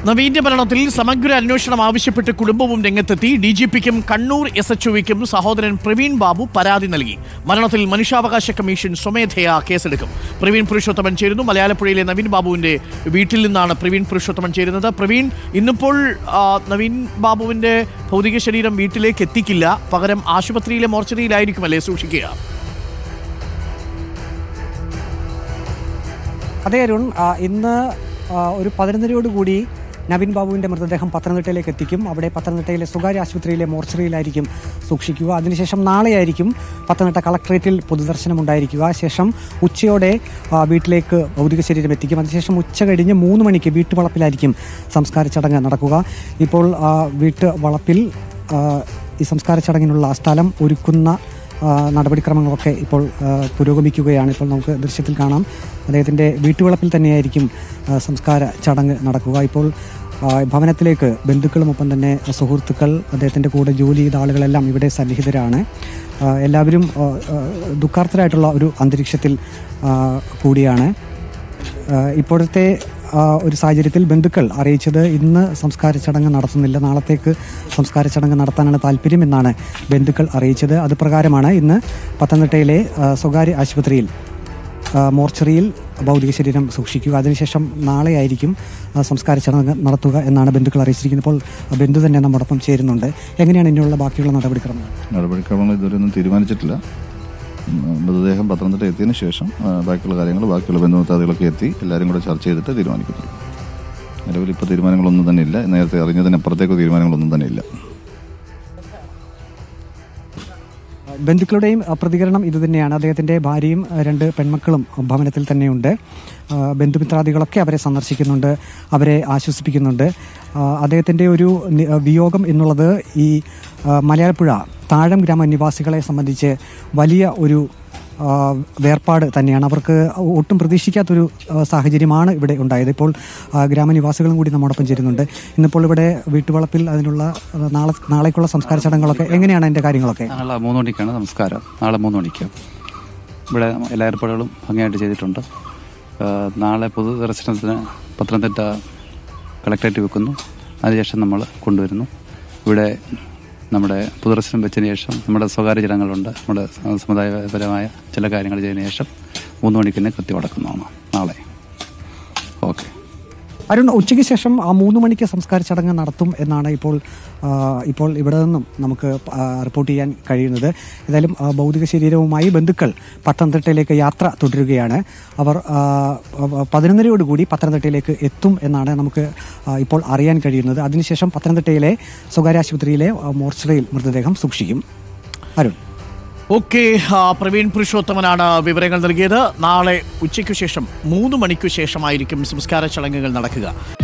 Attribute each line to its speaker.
Speaker 1: നവീന്റെ മരണത്തിൽ സമഗ്ര അന്വേഷണം ആവശ്യപ്പെട്ട് കുടുംബവും രംഗത്തെത്തി ഡി ജി പിക്കും കണ്ണൂർ എസ് എച്ച് ഒയ്ക്കും സഹോദരൻ പ്രവീൺ ബാബു പരാതി നൽകി മരണത്തിൽ മനുഷ്യാവകാശ കമ്മീഷൻ സ്വമേധയാ കേസെടുക്കും പ്രവീൺ പുരുഷോത്തമൻ ചേരുന്നു മലയാളപ്പുഴയിലെ നവീൻ ബാബുവിന്റെ വീട്ടിൽ നിന്നാണ് പ്രവീൺ പുരുഷോത്തമൻ ചേരുന്നത് പ്രവീൺ ഇന്നിപ്പോൾ ആ, നവീൻ ബാബുവിന്റെ ഭൗതിക ശരീരം വീട്ടിലേക്ക് എത്തിക്കില്ല പകരം ആശുപത്രിയിലെ മോർച്ചറിയിലായിരിക്കുമല്ലേ സൂക്ഷിക്കുക
Speaker 2: അതെ അരുൺ ആ, ഇന്ന് ആ, ഒരു പതിനൊന്നരയോടുകൂടി നവീൻ ബാബുവിൻ്റെ മൃതദേഹം പത്തനംതിട്ടയിലേക്ക് എത്തിക്കും അവിടെ പത്തനംതിട്ടയിലെ സ്വകാര്യ ആശുപത്രിയിലെ മോർച്ചറിയിലായിരിക്കും സൂക്ഷിക്കുക അതിനുശേഷം നാളെയായിരിക്കും പത്തനംതിട്ട കളക്ട്രേറ്റിൽ പൊതുദർശനം ഉണ്ടായിരിക്കുക ശേഷം ഉച്ചയോടെ ആ, വീട്ടിലേക്ക് ഭൗതിക ശരീരം എത്തിക്കും അതിനുശേഷം ഉച്ച കഴിഞ്ഞ് മൂന്ന് മണിക്ക് വീട്ടുവളപ്പിലായിരിക്കും സംസ്കാര ചടങ്ങ് നടക്കുക ഇപ്പോൾ ആ, വീട്ട് വളപ്പിൽ ആ, ഈ സംസ്കാര ചടങ്ങിനുള്ള സ്ഥലം ഒരുക്കുന്ന ആ, നടപടിക്രമങ്ങളൊക്കെ ഇപ്പോൾ ആ, പുരോഗമിക്കുകയാണ് ഇപ്പോൾ നമുക്ക് ദൃശ്യത്തിൽ കാണാം അദ്ദേഹത്തിൻ്റെ വീട്ടുവളപ്പിൽ തന്നെയായിരിക്കും ആ, സംസ്കാര ചടങ്ങ് നടക്കുക ഇപ്പോൾ ആ, ഭവനത്തിലേക്ക് ബന്ധുക്കളും ഒപ്പം തന്നെ സുഹൃത്തുക്കൾ അദ്ദേഹത്തിൻ്റെ കൂടെ ജോലി ചെയ്ത ആളുകളെല്ലാം ഇവിടെ സന്നിഹിതരാണ് ആ, എല്ലാവരും ആ, ആ, ദുഃഖാർത്ഥരായിട്ടുള്ള ഒരു അന്തരീക്ഷത്തിൽ ആ, കൂടിയാണ് ആ, ഇപ്പോഴത്തെ ആ, ഒരു സാഹചര്യത്തിൽ ബന്ധുക്കൾ അറിയിച്ചത് ഇന്ന് സംസ്കാര ചടങ്ങ് നടത്തുന്നില്ല നാളത്തേക്ക് സംസ്കാര ചടങ്ങ് നടത്താനാണ് താല്പര്യം എന്നാണ് ബന്ധുക്കൾ അറിയിച്ചത് അത് പ്രകാരമാണ് ഇന്ന് പത്തനംതിട്ടയിലെ ആ, സ്വകാര്യ ആശുപത്രിയിൽ ആ, മോർച്ചറിയിൽ ഭൗതിക ശരീരം സൂക്ഷിക്കുക അതിനുശേഷം നാളെയായിരിക്കും ആ, സംസ്കാര ചടങ്ങ് നടത്തുക എന്നാണ് ബന്ധുക്കൾ അറിയിച്ചിരിക്കുന്നത് ഇപ്പോൾ ബന്ധു തന്നെ നമ്മോടൊപ്പം ചേരുന്നുണ്ട് എങ്ങനെയാണ് ഇനിയുള്ള ബാക്കിയുള്ള നടപടിക്രമങ്ങൾ
Speaker 3: നടപടിക്രമങ്ങൾ ഇതുവരെ ഒന്നും തീരുമാനിച്ചിട്ടില്ല ഉം, മൃതദേഹം പത്തനംതിട്ട എത്തിയതിനു ശേഷം ആ, ബാക്കിയുള്ള കാര്യങ്ങൾ ബാക്കിയുള്ള ബന്ധുമിത്രാദികളൊക്കെ എത്തി എല്ലാവരും കൂടെ ചർച്ച ചെയ്തിട്ട് തീരുമാനിക്കുന്നു നിലവിൽ ഇപ്പോൾ തീരുമാനങ്ങളൊന്നും തന്നെ ഇല്ല നേരത്തെ അറിഞ്ഞതിനപ്പുറത്തേക്ക് തീരുമാനങ്ങളൊന്നും തന്നെ ഇല്ല
Speaker 2: ബന്ധുക്കളുടെയും അഹ്, പ്രതികരണം ഇതുതന്നെയാണ് അദ്ദേഹത്തിൻ്റെ ഭാര്യയും അഹ്, രണ്ട് പെൺമക്കളും ഭവനത്തിൽ തന്നെയുണ്ട് അഹ്, ബന്ധുമിത്രാദികളൊക്കെ അവരെ സന്ദർശിക്കുന്നുണ്ട് അവരെ ആശ്വസിപ്പിക്കുന്നുണ്ട് അഹ്, അദ്ദേഹത്തിൻ്റെ ഒരു നി- അഹ്, വിയോഗം എന്നുള്ളത് ഈ അഹ്, മലയാളപ്പുഴ താഴം ഗ്രാമ നിവാസികളെ സംബന്ധിച്ച് വലിയ ഒരു ആ, വേർപാട് തന്നെയാണ് അവർക്ക് ഒട്ടും പ്രതീക്ഷിക്കാത്തൊരു ആ, സാഹചര്യമാണ് ഇവിടെ ഉണ്ടായത് ഇപ്പോൾ ആ, ഗ്രാമനിവാസികളും കൂടി നമ്മോടൊപ്പം ചേരുന്നുണ്ട് ഇന്നിപ്പോൾ ഇവിടെ വീട്ടുവളപ്പിൽ അതിനുള്ള ആ, നാളെ നാളേക്കുള്ള സംസ്കാര ചടങ്ങുകളൊക്കെ എങ്ങനെയാണ് അതിൻ്റെ കാര്യങ്ങളൊക്കെ
Speaker 4: നാളെ മൂന്ന് മണിക്കാണ് നമസ്കാരം നാളെ മൂന്ന് മണിക്ക് ഇവിടെ എല്ലാ ഏർപ്പാടുകളും ഭംഗിയായിട്ട് ചെയ്തിട്ടുണ്ട് ആ, നാളെ പൊതു ദർശനത്തിന് പത്തനംതിട്ട കളക്ടറേറ്റ് വെക്കുന്നു അതിനുശേഷം നമ്മൾ കൊണ്ടുവരുന്നു ഇവിടെ നമ്മുടെ പൊതുദർശനം വെച്ചതിന് ശേഷം നമ്മുടെ സ്വകാര്യ ചടങ്ങുകളുണ്ട് നമ്മുടെ സമുദായപരമായ ചില കാര്യങ്ങൾ ചെയ്തതിന് ശേഷം മൂന്ന് മണിക്ക് തന്നെ കൃത്യം അടക്കുന്നതാണ് നാളെ ഓക്കെ
Speaker 2: അരുൺ ഉച്ചയ്ക്ക് ശേഷം ആ മൂന്ന് മണിക്ക് സംസ്കാര ചടങ്ങ് നടത്തും എന്നാണ് ഇപ്പോൾ ആ, ഇപ്പോൾ ഇവിടെ നിന്നും നമുക്ക് ആ, റിപ്പോർട്ട് ചെയ്യാൻ കഴിയുന്നത് ഏതായാലും ആ, ഭൗതിക ശരീരവുമായി ബന്ധുക്കൾ പത്തനംതിട്ടയിലേക്ക് യാത്ര തുടരുകയാണ് അവർ ആ, പതിനൊന്നരയോടുകൂടി പത്തനംതിട്ടയിലേക്ക് എത്തും എന്നാണ് നമുക്ക് ആ, ഇപ്പോൾ അറിയാൻ കഴിയുന്നത് അതിനുശേഷം പത്തനംതിട്ടയിലെ സ്വകാര്യ ആശുപത്രിയിലെ ആ, മോർച്ചറിയിൽ മൃതദേഹം സൂക്ഷിക്കും അരുൺ
Speaker 1: ഓക്കെ ആ, പ്രവീൺ പുരുഷോത്തമനാണ് വിവരങ്ങൾ നൽകിയത് നാളെ ഉച്ചയ്ക്കു ശേഷം മൂന്ന് മണിക്കു ശേഷമായിരിക്കും സംസ്കാര ചടങ്ങുകൾ നടക്കുക